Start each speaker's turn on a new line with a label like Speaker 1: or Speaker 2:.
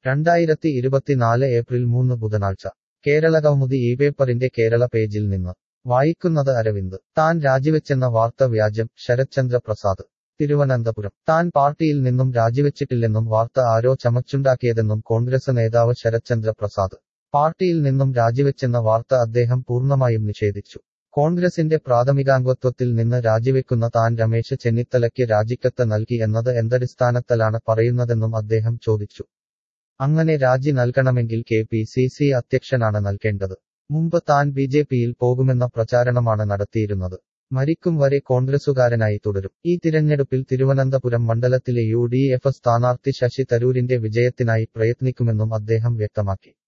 Speaker 1: രണ്ടായിരത്തി ഇരുപത്തിനാല് ഏപ്രിൽ മൂന്ന് ബുധനാഴ്ച കേരളകൗമുദി ഈ പേപ്പറിന്റെ കേരള പേജിൽ നിന്ന് വായിക്കുന്നത് അരവിന്ദ് താൻ രാജിവെച്ചെന്ന വാർത്ത വ്യാജം ശരത്ചന്ദ്ര പ്രസാദ് തിരുവനന്തപുരം താൻ പാർട്ടിയിൽ നിന്നും രാജിവെച്ചിട്ടില്ലെന്നും വാർത്ത ആരോ ചമച്ചുണ്ടാക്കിയതെന്നും കോൺഗ്രസ് നേതാവ് ശരത്ചന്ദ്ര പ്രസാദ് പാർട്ടിയിൽ നിന്നും രാജിവെച്ചെന്ന വാർത്ത അദ്ദേഹം പൂർണ്ണമായും നിഷേധിച്ചു കോൺഗ്രസിന്റെ പ്രാഥമികാംഗത്വത്തിൽ നിന്ന് രാജിവെക്കുന്ന താൻ രമേശ് ചെന്നിത്തലയ്ക്ക് രാജിക്കത്ത് നൽകി എന്നത് എന്തടിസ്ഥാനത്തിലാണ് പറയുന്നതെന്നും അദ്ദേഹം ചോദിച്ചു അങ്ങനെ രാജി നൽകണമെങ്കിൽ കെ പി സി സി അധ്യക്ഷനാണ് നൽകേണ്ടത് മുമ്പ് താൻ ബി ജെ പിയിൽ പോകുമെന്ന പ്രചാരണമാണ് നടത്തിയിരുന്നത് മരിക്കും വരെ കോൺഗ്രസുകാരനായി തുടരും ഈ തിരഞ്ഞെടുപ്പിൽ തിരുവനന്തപുരം മണ്ഡലത്തിലെ യു ഡി എഫ് സ്ഥാനാർത്ഥി ശശി തരൂരിന്റെ വിജയത്തിനായി പ്രയത്നിക്കുമെന്നും അദ്ദേഹം വ്യക്തമാക്കി